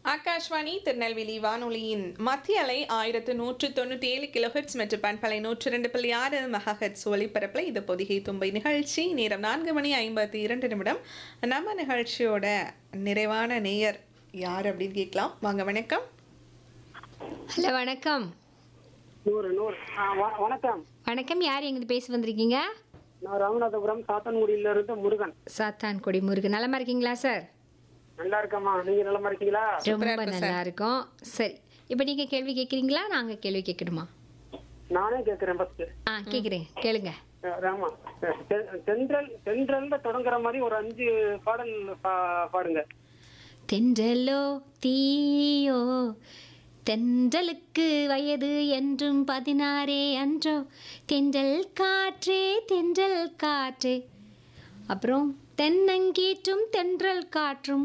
ஆகாஷ்வாணி திருநெல்வேலி வானொலியின் மத்திய அலை ஆயிரத்து நூற்று தொண்ணூற்றி ஏழு கிலோஹெட்ஸ் மற்றும் பண்பலை நூற்று ரெண்டு புள்ளி ஆறு மெகாஹெட்ஸ் ஒலிபரப்பில் இது பொதிகை தும்பை நிகழ்ச்சி நேரம் நான்கு மணி ஐம்பத்தி இரண்டு நிமிடம் நம்ம நிகழ்ச்சியோட நிறைவான நேயர் யார் அப்படின்னு கேட்கலாம் வாங்க வணக்கம் ஹலோ வணக்கம் நூறு நூறு ஆ, வ- வணக்கம் வணக்கம் யார் எங்கிட்ட பேச வந்திருக்கீங்க நான் ராமநாதபுரம் சாத்தன்குடியில இருந்து முருகன் சாத்தான் கொடி முருகன் நலமா இருக்கீங்களா சார் நல்லா இருக்கம்மா நீங்க நலமா இருக்கீங்களா ரொம்ப நல்லா இருக்கோம் சரி இப்போ நீங்க கேள்வி கேட்குறீங்களா நாங்க கேள்வி கேட்கணுமா நானே கேக்குறேன் ஃபர்ஸ்ட் ஆ கேட்குறேன் கேளுங்க ராமா தெ- தென்றல் தென்றல்ல தொடங்குற மாதிரி ஒரு அஞ்சு பாடல் பா- பாடுங்க தென்றலோ தீயோ தென்றலுக்கு வயது என்றும் பதினாறே அன்றோ தென்றல் காற்றே தென்றல் காற்றே அப்புறம் தென்னங்கீற்றும் தென்றல் காற்றும்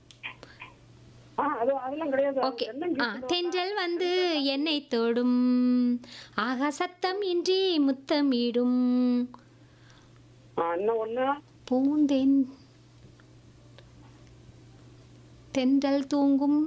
ஆ அது அதெல்லாம் கிடையாது ஓகே தென்னங்கீ- ஆ தென்றல் வந்து என்னை தொடும் ஆகா சத்தம் இன்றி முத்தமிடும் ஆ, இன்னும் ஒண்ணு பூந்தென் தென்றல் தூங்கும்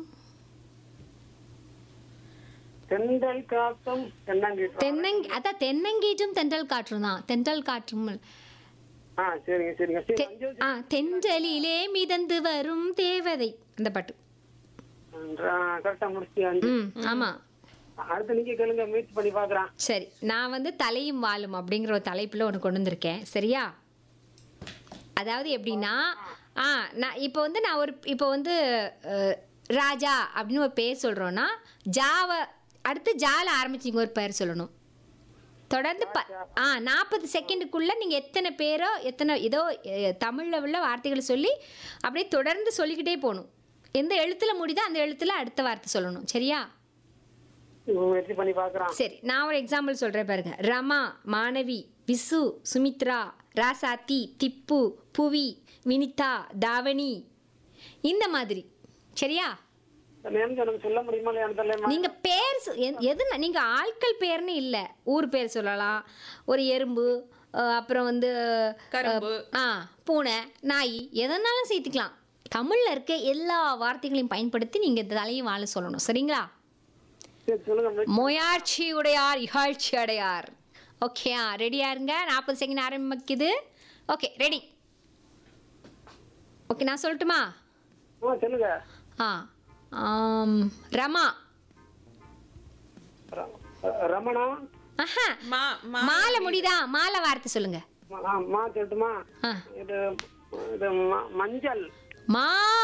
தென்றல் காத்தும் தென்னங்கீற்றம் தென்னங் அதான் தென்னங்கீற்றும் தென்றல் காற்றும் தான் தென்றல் காற்றும் ஆ சரிங்க சரிங்க சரி தெ- அஞ்சு ஆ தென்றலிலே மிதந்து வரும் தேவதை அந்த பாட்டு கரெக்டா முடிச்சு அஞ்சு ம் ஆமா அடுத்து நீங்க கேளுங்க முயற்சி பண்ணி பாக்குறேன் சரி நான் வந்து தலையும் வாழும் அப்படிங்கிற ஒரு தலைப்பில் ஒன்று கொண்டு வந்திருக்கேன் சரியா அதாவது எப்படின்னா ஆ நான் இப்போ வந்து நான் ஒரு இப்போ வந்து அஹ், ராஜா அப்படின்னு ஒரு பேர் சொல்கிறோன்னா ஜாவை அடுத்து ஜால ஆரம்பிச்சிங்க ஒரு பேர் சொல்லணும் தொடர்ந்து ப ஆ நாற்பது செகண்டுக்குள்ளே நீங்கள் எத்தனை பேரோ எத்தனை ஏதோ தமிழில் உள்ள வார்த்தைகளை சொல்லி அப்படியே தொடர்ந்து சொல்லிக்கிட்டே போகணும் எந்த எழுத்தில் முடியுதோ அந்த எழுத்தில் அடுத்த வார்த்தை சொல்லணும் சரியா முயற்சி பண்ணி பாக்குறேன் சரி நான் ஒரு எக்ஸாம்பிள் சொல்கிறேன் பாருங்க ரமா மாணவி விசு சுமித்ரா ராசாத்தி திப்பு புவி வினிதா தாவணி இந்த மாதிரி சரியா நேம் எனக்கு சொல்ல முடியுமா இல்லையா தெரியல நீங்க பேர் சொ- எ- எது நீங்க ஆட்கள் பேர்னு இல்லை ஊர் பேர் சொல்லலாம் ஒரு எறும்பு அஹ், அப்புறம் வந்து கரும்பு ஆ பூனை நாய் எதனாலும் சேர்த்துக்கலாம் தமிழ்ல இருக்க எல்லா வார்த்தைகளையும் பயன்படுத்தி நீங்க இந்த தலையும் வாழ சொல்லணும் சரிங்களா சரி சொல்லுங்க முயற்சி முயற்சி உடையார் இகழ்ச்சி அடையார் ஓகேயா ரெடியா இருங்க நாற்பது செகண்ட் ஆரம்பிக்குது ஓகே ரெடி ஓகே நான் சொல்லட்டுமா ஆ சொல்லுங்க ஆ ஆம், ரமா ர- ரமணா ஆஹா மா மா மாலை முடியுதா மாலை வார்த்தை சொல்லுங்க மா- ஆ, மா சொல்லட்டுமா ஆ இது இது ம- மஞ்சள் மா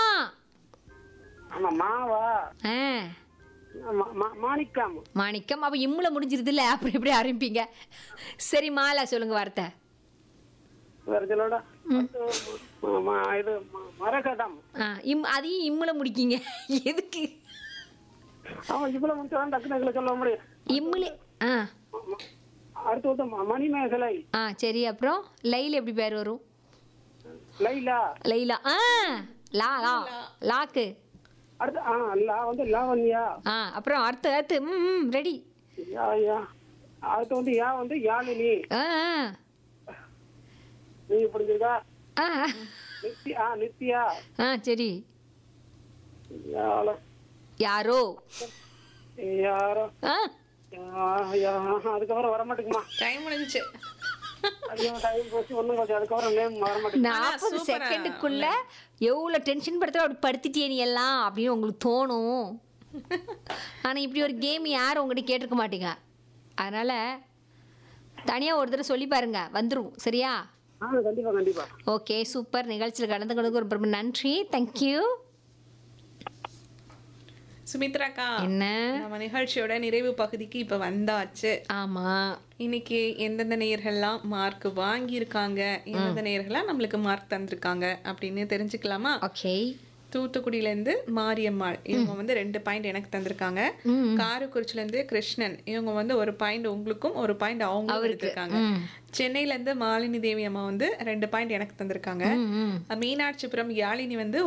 ஆமா மாவா ஆ மா- மா- மாணிக்கம் மாணிக்கம் அப்போ இம்முல முடிஞ்சிருதுல்ல அப்புறம் எப்படி ஆரம்பிப்பீங்க சரி மாலா சொல்லுங்க வார்த்தை வேற சொல்லோட ம- ம- இது ம- மரகதம் ஆ இம் அதையும் இம்முல முடிக்கீங்க எதுக்கு அவன் இவ்வளவு முடிச்சா டக்குனு இதுல சொல்ல முடியும் இம்முலே ஆ ம- ம- அடுத்து வந்து ம- மணிமேகலை ஆ சரி அப்புறம் லைல் எப்படி பேர் வரும் லைலா லைலா ஆ லா லா லாக்கு அடுத்து ஆ லா வந்து லாவண்யா ஆ அப்புறம் அடுத்து அடுத்து ம் ம் ரெடி யா யா அடுத்து வந்து யா வந்து யாழினி ஆ நீங்க புரிஞ்சுருக்கா ஆ நித்யா ஆ நித்யா ஆ சரி யாழ- யாரோ யாரோ ஆ யா- யா- அதுக்கப்புறம் வர மாட்டேங்குமா டைம் முடிஞ்சுச்சு அதிகமா டைம் போச்சு ஒண்ணும் போச்சு அதுக்கப்புறம் நேம் வர மாட்டேங்குது நாற்பது சூப்பரா செகண்டுக்குள்ள எவ்வளோ டென்ஷன் படுத்துற அப்படி படுத்திட்டியே நீ எல்லாம் அப்படின்னு உங்களுக்கு தோணும் ஆனால் இப்படி ஒரு கேம் யாரும் உங்ககிட்ட கேட்டிருக்க மாட்டீங்க அதனால தனியாக ஒரு தடவை சொல்லி பாருங்க வந்துடும் சரியா ஆ கண்டிப்பா கண்டிப்பா ஓகே சூப்பர் நிகழ்ச்சியில் கலந்து கொண்டு ரொம்ப ரொம்ப நன்றி தேங்க்யூ சுமித்ராக்கா என்ன நம்ம நிகழ்ச்சியோட நிறைவு பகுதிக்கு இப்ப வந்தாச்சு ஆமாம் இன்னைக்கு எந்தெந்த நேயர்கள்லாம் மார்க் வாங்கியிருக்காங்க எந்தெந்த நேயர்கள்லாம் நம்மளுக்கு மார்க் தந்திருக்காங்க அப்படின்னு தெரிஞ்சுக்கலாமா ஓகே தூத்துக்குடியில இருந்து மாரியம்மாள் இவங்க வந்து ரெண்டு பாயிண்ட் எனக்கு தந்திருக்காங்க காரைக்குறிச்சில இருந்து கிருஷ்ணன் இவங்க வந்து ஒரு பாயிண்ட் உங்களுக்கும் ஒரு பாயிண்ட் அவங்களுக்கும் எடுத்திருக்காங்க ம். சென்னையில இருந்து மாலினி தேவி அம்மா வந்து ரெண்டு பாயிண்ட் எனக்கு தந்திருக்காங்க ம் ம் மீனாட்சிபுரம் யாழினி வந்து